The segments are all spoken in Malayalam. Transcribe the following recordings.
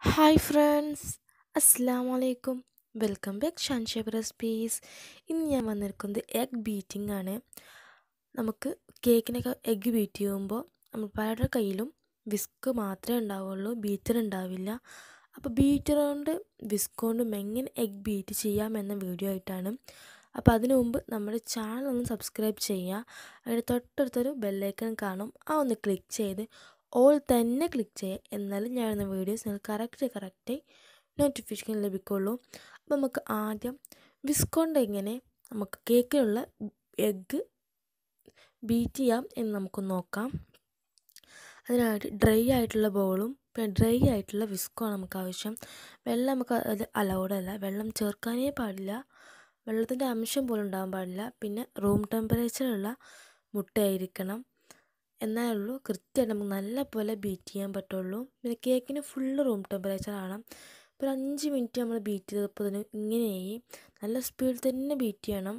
ഹായ് ഫ്രണ്ട്സ് അസ്സാം വലൈക്കും വെൽക്കം ബാക്ക് ഷാൻഷേബ് റെസിപ്പീസ് ഇന്ന് ഞാൻ വന്നിരിക്കുന്നത് എഗ് ബീറ്റിംഗ് ആണ് നമുക്ക് കേക്കിനൊക്കെ എഗ്ഗ് ബീറ്റ് ചെയ്യുമ്പോൾ നമ്മൾ പലരുടെ കയ്യിലും വിസ്ക് മാത്രമേ ഉണ്ടാവുള്ളൂ ബീറ്റർ ഉണ്ടാവില്ല അപ്പോൾ ബീറ്റർ കൊണ്ട് വിസ്ക് കൊണ്ടും എങ്ങനെ എഗ് ബീറ്റ് ചെയ്യാം എന്ന വീഡിയോ ആയിട്ടാണ് അപ്പോൾ അതിനു മുമ്പ് നമ്മുടെ ചാനൽ ഒന്ന് സബ്സ്ക്രൈബ് ചെയ്യുക അതിന് തൊട്ടടുത്തൊരു ബെല്ലൈക്കൺ കാണും ആ ഒന്ന് ക്ലിക്ക് ചെയ്ത് ഓൾ തന്നെ ക്ലിക്ക് ചെയ്യുക എന്നാലും ഞാനിടുന്ന വീഡിയോസ് നിങ്ങൾക്ക് കറക്റ്റ് കറക്റ്റായി നോട്ടിഫിക്കേഷൻ ലഭിക്കുള്ളൂ അപ്പോൾ നമുക്ക് ആദ്യം വിസ്കോണ്ട് എങ്ങനെ നമുക്ക് കേക്കിലുള്ള എഗ്ഗ് ബീറ്റ് ചെയ്യാം എന്ന് നമുക്ക് നോക്കാം അതിനായിട്ട് ഡ്രൈ ആയിട്ടുള്ള ബൗളും പിന്നെ ഡ്രൈ ആയിട്ടുള്ള വിസ്കുമാണ് നമുക്ക് ആവശ്യം വെള്ളം നമുക്ക് അത് അലൗഡ് അല്ല വെള്ളം ചേർക്കാനേ പാടില്ല വെള്ളത്തിൻ്റെ അംശം പോലും ഉണ്ടാകാൻ പാടില്ല പിന്നെ റൂം ടെമ്പറേച്ചറുള്ള മുട്ടയായിരിക്കണം എന്നാലുള്ളൂ കൃത്യമായിട്ട് നമുക്ക് നല്ല പോലെ ബീറ്റ് ചെയ്യാൻ പറ്റുള്ളൂ പിന്നെ കേക്കിന് ഫുള്ള് റൂം ടെമ്പറേച്ചർ ആണ് ഒരു അഞ്ച് മിനിറ്റ് നമ്മൾ ബീറ്റ് ചെയ്തപ്പോൾ തന്നെ ഇങ്ങനെയായി നല്ല സ്പീഡിൽ തന്നെ ബീറ്റ് ചെയ്യണം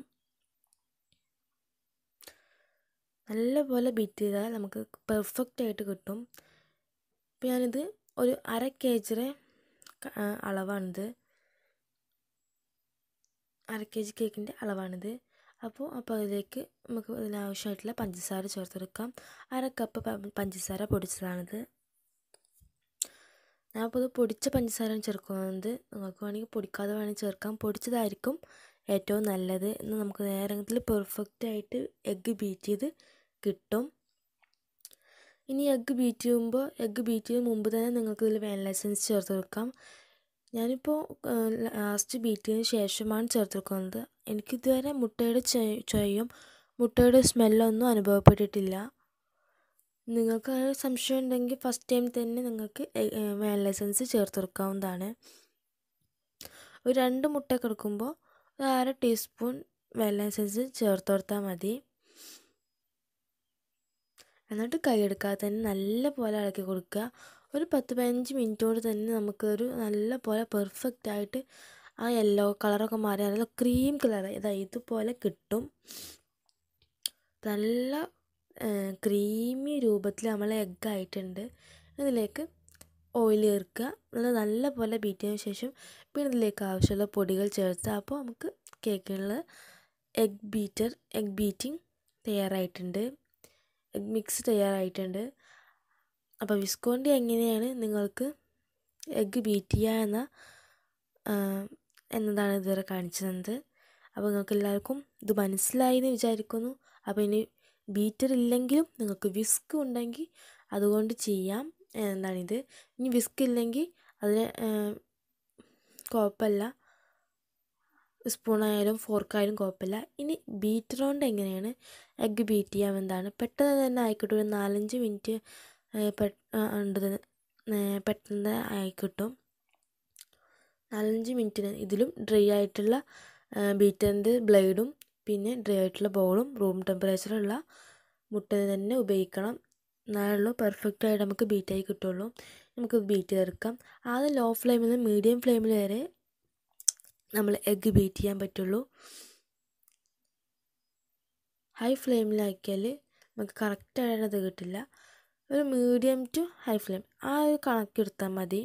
നല്ല പോലെ ബീറ്റ് ചെയ്താൽ നമുക്ക് പെർഫെക്റ്റ് ആയിട്ട് കിട്ടും ഇപ്പം ഞാനിത് ഒരു അര കെ ജിയുടെ അളവാണിത് അര കെ ജി കേക്കിൻ്റെ അളവാണിത് അപ്പോൾ അപ്പോൾ അതിലേക്ക് നമുക്ക് ഇതിനാവശ്യമായിട്ടുള്ള പഞ്ചസാര ചേർത്തെടുക്കാം അര കപ്പ് പഞ്ചസാര പൊടിച്ചതാണിത് ഞാനിപ്പോൾ ഇത് പൊടിച്ച പഞ്ചസാര ചേർക്കുന്നത് നിങ്ങൾക്ക് വേണമെങ്കിൽ പൊടിക്കാതെ വേണമെങ്കിൽ ചേർക്കാം പൊടിച്ചതായിരിക്കും ഏറ്റവും നല്ലത് എന്ന് നമുക്ക് നേരത്തിൽ പെർഫെക്റ്റ് ആയിട്ട് എഗ്ഗ് ബീറ്റ് ചെയ്ത് കിട്ടും ഇനി എഗ്ഗ് ബീറ്റ് ചെയ്യുമ്പോൾ എഗ്ഗ് ബീറ്റ് ചെയ്യുന്ന മുമ്പ് തന്നെ നിങ്ങൾക്ക് ഇതിൽ വാനില എസൻസ് ചേർത്ത് കൊടുക്കാം ഞാനിപ്പോൾ ലാസ്റ്റ് ബീറ്റ് ചെയ്തതിന് ശേഷമാണ് ചേർത്തെടുക്കുന്നത് എനിക്കിതുവരെ മുട്ടയുടെ ചൊയ്യും മുട്ടയുടെ സ്മെല്ലൊന്നും അനുഭവപ്പെട്ടിട്ടില്ല നിങ്ങൾക്ക് അങ്ങനെ സംശയം ഉണ്ടെങ്കിൽ ഫസ്റ്റ് ടൈം തന്നെ നിങ്ങൾക്ക് വാനില എസൻസ് ചേർത്തെടുക്കാവുന്നതാണ് ഒരു രണ്ട് മുട്ടയൊക്കെ എടുക്കുമ്പോൾ ഒരു അര ടീസ്പൂൺ വാനില എസൻസ് ചേർത്ത് കൊടുത്താൽ മതി എന്നിട്ട് കൈയെടുക്കാതെ തന്നെ നല്ല പോലെ ഇളക്കി കൊടുക്കുക ഒരു പത്ത് പതിനഞ്ച് മിനിറ്റോട് തന്നെ നമുക്കൊരു നല്ല പോലെ പെർഫെക്റ്റ് ആയിട്ട് ആ യെല്ലോ കളറൊക്കെ മാറി നല്ല ക്രീം കളർ ഇതാ ഇതുപോലെ കിട്ടും നല്ല ക്രീമി രൂപത്തിൽ നമ്മൾ എഗ്ഗ് ആയിട്ടുണ്ട് ഇതിലേക്ക് ഓയിൽ ചേർക്കുക നല്ല നല്ല പോലെ ബീറ്റ് ചെയ്തതിന് ശേഷം പിന്നെ ഇതിലേക്ക് ആവശ്യമുള്ള പൊടികൾ ചേർത്ത് അപ്പോൾ നമുക്ക് കേക്കിനുള്ള എഗ് ബീറ്റർ എഗ് ബീറ്റിംഗ് തയ്യാറായിട്ടുണ്ട് എഗ് മിക്സ് തയ്യാറായിട്ടുണ്ട് അപ്പോൾ വിസ്കോണ്ടി എങ്ങനെയാണ് നിങ്ങൾക്ക് എഗ്ഗ് ബീറ്റ് ചെയ്യുക എന്ന എന്നതാണ് ഇതുവരെ കാണിച്ചു തന്നത് അപ്പോൾ നിങ്ങൾക്ക് എല്ലാവർക്കും ഇത് മനസ്സിലായി എന്ന് വിചാരിക്കുന്നു അപ്പോൾ ഇനി ബീറ്റർ ഇല്ലെങ്കിലും നിങ്ങൾക്ക് വിസ്ക് ഉണ്ടെങ്കിൽ അതുകൊണ്ട് ചെയ്യാം എന്താണിത് ഇനി വിസ്ക് ഇല്ലെങ്കിൽ അതിന് കുഴപ്പമില്ല സ്പൂണായാലും ഫോർക്കായാലും കുഴപ്പമില്ല ഇനി ബീറ്റർ കൊണ്ട് എങ്ങനെയാണ് എഗ്ഗ് ബീറ്റ് ചെയ്യാമെന്നാണ് പെട്ടെന്ന് തന്നെ ആയിക്കോട്ടെ ഒരു നാലഞ്ച് മിനിറ്റ് ഉണ്ട് പെട്ടെന്ന് ആയിക്കിട്ടും നാലഞ്ച് മിനിറ്റിന് ഇതിലും ഡ്രൈ ആയിട്ടുള്ള ബീറ്ററിൻ്റെ ബ്ലേഡും പിന്നെ ഡ്രൈ ആയിട്ടുള്ള ബൗളും റൂം ടെമ്പറേച്ചറുള്ള മുട്ട തന്നെ ഉപയോഗിക്കണം എന്നാലുള്ളൂ പെർഫെക്റ്റ് ആയിട്ട് നമുക്ക് ബീറ്റായി കിട്ടുള്ളൂ നമുക്ക് ബീറ്റ് ചെയ്തെടുക്കാം ആദ്യം ലോ ഫ്ലെയിമിൽ നിന്ന് മീഡിയം ഫ്ലെയിമിൽ വരെ നമ്മൾ എഗ്ഗ് ബീറ്റ് ചെയ്യാൻ പറ്റുള്ളൂ ഹൈ ഫ്ലെയിമിലാക്കിയാൽ നമുക്ക് കറക്റ്റായിട്ട് അത് കിട്ടില്ല ഒരു മീഡിയം ടു ഹൈ ഫ്ലെയിം ആ ഒരു കണക്കെടുത്താൽ മതി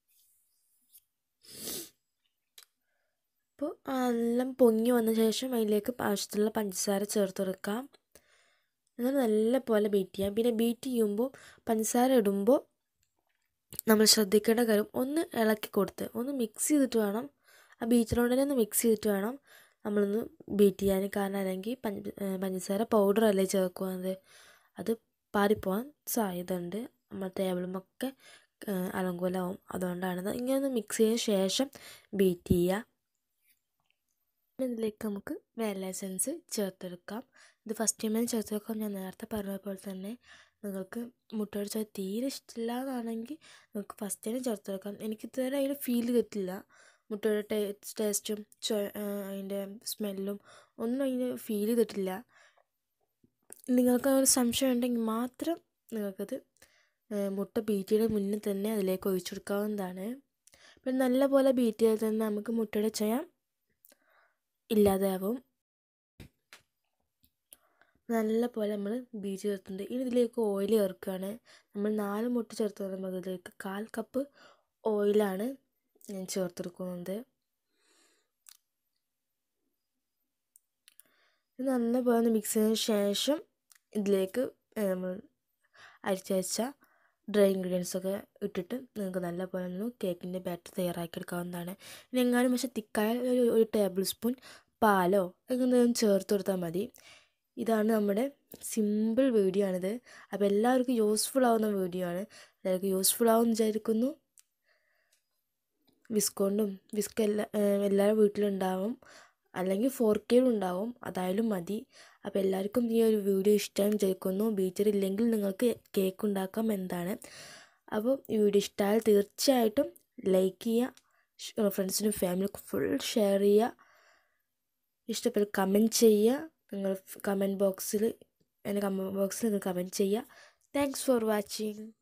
അപ്പോൾ എല്ലാം പൊങ്ങി വന്ന ശേഷം അതിലേക്ക് ആവശ്യത്തിലുള്ള പഞ്ചസാര ചേർത്ത് കൊടുക്കാം എന്നിട്ട് നല്ല പോലെ ബീറ്റ് ചെയ്യാം പിന്നെ ബീറ്റ് ചെയ്യുമ്പോൾ പഞ്ചസാര ഇടുമ്പോൾ നമ്മൾ ശ്രദ്ധിക്കേണ്ട കാര്യം ഒന്ന് ഇളക്കി കൊടുത്ത് ഒന്ന് മിക്സ് ചെയ്തിട്ട് വേണം ആ ബീറ്ററോണ്ട് തന്നെ ഒന്ന് മിക്സ് ചെയ്തിട്ട് വേണം നമ്മളൊന്ന് ബീറ്റ് ചെയ്യാൻ കാരണം അല്ലെങ്കിൽ പഞ്ചസാര പൗഡർ അല്ലേ ചേർക്കുന്നത് അത് പാറിപ്പോകാൻ സാധ്യതയുണ്ട് നമ്മൾ ടേബിളുമൊക്കെ അലങ്കോലമാവും അതുകൊണ്ടാണ് ഇങ്ങനെ ഒന്ന് മിക്സ് ചെയ്തതിന് ശേഷം ബീറ്റ് ചെയ്യുക ഇതിലേക്ക് നമുക്ക് വാനില എസൻസ് ചേർത്തെടുക്കാം ഇത് ഫസ്റ്റ് ടൈമിൽ ചേർത്തെടുക്കാം ഞാൻ നേരത്തെ പറഞ്ഞ പോലെ തന്നെ നിങ്ങൾക്ക് മുട്ടയുടെ ചോയ തീരെ ഇഷ്ടമില്ല എന്നാണെങ്കിൽ നിങ്ങൾക്ക് ഫസ്റ്റ് ടൈം ചേർത്തെടുക്കാം എനിക്ക് ഇതുവരെ അതിൽ ഫീൽ ചെയ്തിട്ടില്ല മുട്ടയുടെ ടേസ്റ്റും അതിൻ്റെ സ്മെല്ലും ഒന്നും അതിന് ഫീൽ ചെയ്തിട്ടില്ല നിങ്ങൾക്ക് ഒരു സംശയം ഉണ്ടെങ്കിൽ മാത്രം നിങ്ങൾക്കത് മുട്ട ബീറ്റ് ചെയ്ത മുന്നേ തന്നെ അതിലേക്ക് ഒഴിച്ചു കൊടുക്കാവുന്നതാണ് പിന്നെ നല്ല പോലെ ബീറ്റ് ചെയ്താൽ തന്നെ നമുക്ക് മുട്ടയുടെ ചയ ഇല്ലാതാവും നല്ല പോലെ നമ്മൾ ബീറ്റ് ചേർത്തിട്ടുണ്ട് ഇനി ഇതിലേക്ക് ഓയിൽ ചേർക്കുകയാണ് നമ്മൾ നാല് മുട്ട ചേർത്ത് പറയുമ്പോൾ ഇതിലേക്ക് കാൽ കപ്പ് ഓയിലാണ് ഞാൻ ചേർത്തെടുക്കുന്നത് ഇത് നല്ലപോലെ ഒന്ന് മിക്സ് ചെയ്തതിന് ശേഷം ഇതിലേക്ക് നമ്മൾ അരിച്ചയച്ച ഡ്രൈ ഇൻഗ്രീഡിയൻസ് ഒക്കെ ഇട്ടിട്ട് നിങ്ങൾക്ക് നല്ലപോലെ ഒന്ന് കേക്കിൻ്റെ ബാറ്റർ തയ്യാറാക്കിയെടുക്കാവുന്നതാണ് ഇനി എങ്ങാനും പക്ഷേ തിക്കായ ഒരു ഒരു ടേബിൾ സ്പൂൺ പാലോ എന്തെങ്കിലും ചേർത്ത് കൊടുത്താൽ മതി ഇതാണ് നമ്മുടെ സിമ്പിൾ വീഡിയോ ആണിത് അപ്പോൾ എല്ലാവർക്കും യൂസ്ഫുൾ ആവുന്ന വീഡിയോ ആണ് എല്ലാവർക്കും യൂസ്ഫുൾ ആവുമെന്ന് വിചാരിക്കുന്നു വിസ്കൊണ്ടും വിസ്ക് എല്ലാ എല്ലാവരുടെ വീട്ടിലുണ്ടാവും അല്ലെങ്കിൽ ഫോർ കെയിലും ഉണ്ടാവും അതായാലും മതി അപ്പോൾ എല്ലാവർക്കും ഈ ഒരു വീഡിയോ ഇഷ്ടം വിചാരിക്കുന്നു ബീറ്റർ ഇല്ലെങ്കിൽ നിങ്ങൾക്ക് കേക്ക് ഉണ്ടാക്കാം എന്താണ് അപ്പോൾ ഈ വീഡിയോ ഇഷ്ടമായാൽ തീർച്ചയായിട്ടും ലൈക്ക് ചെയ്യുക ഫ്രണ്ട്സിനും ഫാമിലിക്കും ഫുൾ ഷെയർ ചെയ്യുക ഇഷ്ടപ്പെട്ട കമൻറ്റ് ചെയ്യുക നിങ്ങൾ കമൻറ്റ് ബോക്സിൽ എൻ്റെ കമൻറ്റ് ബോക്സിൽ നിങ്ങൾ കമൻറ്റ് ചെയ്യുക താങ്ക്സ് ഫോർ വാച്ചിങ്